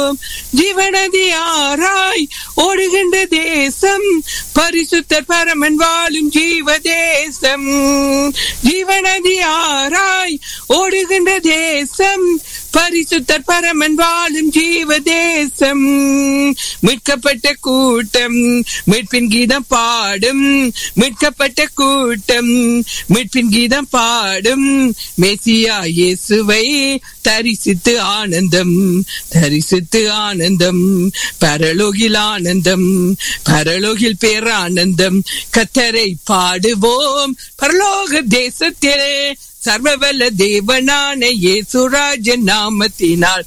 பாடுவோம் ஜீவனதி ஆராய் ஓடுகின்ற தேசம் பரிசுத்தர் பரமன் வாழும் ஜீவ தேசம் ஜீவனதி ஆராய் ஓடுகின்ற தேசம் பரிசுத்தர் பரமன் வாழும் ஜீவ தேசம் மீட்கப்பட்ட கூட்டம் மீட்பின் கீதம் பாடும் மீட்கப்பட்ட கூட்டம் மீட்பின் கீதம் பாடும் மெசியா இயேசுவை தரிசித்து ஆனந்தம் தரிசித்து ஆனந்தம் பரலோகில் ஆனந்தம் பரலோகில் பேரானந்தம் கத்தரை பாடுவோம் பரலோக தேசத்திலே சர்வவல்ல தேவனான இயேசுராஜ நாமத்தினால்